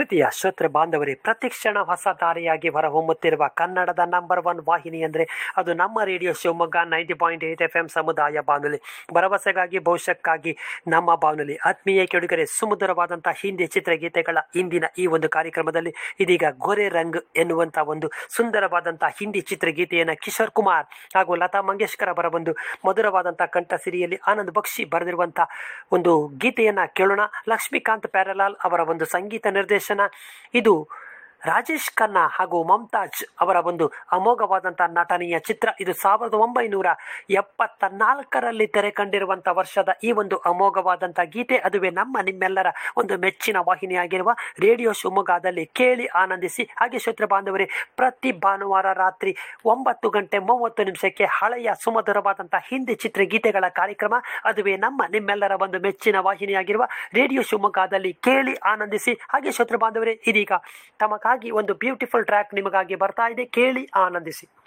ಪ್ರೀತಿಯ ಶ್ರೋತೃ ಬಾಂಧವರೇ ಪ್ರತಿಕ್ಷಣ ಹೊಸ ದಾರಿಯಾಗಿ ಹೊರಹೊಮ್ಮುತ್ತಿರುವ ಕನ್ನಡದ ನಂಬರ್ ಒನ್ ವಾಹಿನಿ ಅಂದರೆ ಅದು ನಮ್ಮ radio Shivamogga ninety point eight F M ಸಮುದಾಯ ಬಾನುಲಿ ಭರವಸೆಗಾಗಿ ಭವಿಷ್ಯಕ್ಕಾಗಿ ನಮ್ಮ ಬಾನುಲಿ ಆತ್ಮೀಯ ಕೆಡುಗರೆ ಸುಮಧುರವಾದಂಥ ಹಿಂದಿ ಚಿತ್ರಗೀತೆಗಳ ಇಂದಿನ ಈ ಒಂದು ಕಾರ್ಯಕ್ರಮದಲ್ಲಿ ಇದೀಗ ಗೊರೆ ರಂಗ್ ಎನ್ನುವಂಥ ಒಂದು ಸುಂದರವಾದಂಥ ಹಿಂದಿ ಚಿತ್ರಗೀತೆಯನ್ನು ಕಿಶೋರ್ ಕುಮಾರ್ ಹಾಗೂ ಲತಾ ಮಂಗೇಶ್ಕರ್ ಅವರ ಒಂದು ಮಧುರವಾದಂಥ ಕಂಠಸಿರಿಯಲ್ಲಿ ಆನಂದ್ ಬಕ್ಷಿ ಬರೆದಿರುವಂಥ ಒಂದು ಗೀತೆಯನ್ನು ಕೇಳೋಣ ಲಕ್ಷ್ಮೀಕಾಂತ್ ಪ್ಯಾರಲಾಲ್ ಅವರ ಒಂದು ಸಂಗೀತ ನಿರ್ದೇಶನ ಇದು ರಾಜೇಶ್ ಖನ್ನಾ ಹಾಗೂ ಮಮತಾಜ್ ಅವರ ಒಂದು ಅಮೋಘವಾದಂಥ ನಟನೆಯ ಚಿತ್ರ ಇದು ಸಾವಿರದ ಒಂಬೈನೂರ ಎಪ್ಪತ್ತ ನಾಲ್ಕರಲ್ಲಿ ತೆರೆ ಕಂಡಿರುವಂಥ ವರ್ಷದ ಈ ಒಂದು ಅಮೋಘವಾದಂಥ ಗೀತೆ ಅದುವೇ ನಮ್ಮ ನಿಮ್ಮೆಲ್ಲರ ಒಂದು ಮೆಚ್ಚಿನ ವಾಹಿನಿಯಾಗಿರುವ ರೇಡಿಯೋ ಶಿವಮೊಗ್ಗದಲ್ಲಿ ಕೇಳಿ ಆನಂದಿಸಿ ಹಾಗೆ ಶ್ರೋತೃ ಬಾಂಧವರೇ ಪ್ರತಿ ಭಾನುವಾರ ರಾತ್ರಿ ಒಂಬತ್ತು ಗಂಟೆ ಮೂವತ್ತು ನಿಮಿಷಕ್ಕೆ ಹಳೆಯ ಸುಮಧುರವಾದಂಥ ಹಿಂದಿ ಚಿತ್ರಗೀತೆಗಳ ಕಾರ್ಯಕ್ರಮ ಅದುವೇ ನಮ್ಮ ನಿಮ್ಮೆಲ್ಲರ ಒಂದು ಮೆಚ್ಚಿನ ವಾಹಿನಿಯಾಗಿರುವ ರೇಡಿಯೋ ಶಿವಮೊಗ್ಗದಲ್ಲಿ ಕೇಳಿ ಆನಂದಿಸಿ ಹಾಗೆ ಶ್ರೋತೃ ಬಾಂಧವರೇ ಇದೀಗ ತಮಗಾಗಿ ಒಂದು ಬ್ಯೂಟಿಫುಲ್ ಟ್ರ್ಯಾಕ್ ನಿಮಗಾಗಿ ಬರ್ತಾ ಇದೆ ಕೇಳಿ ಆನಂದಿಸಿ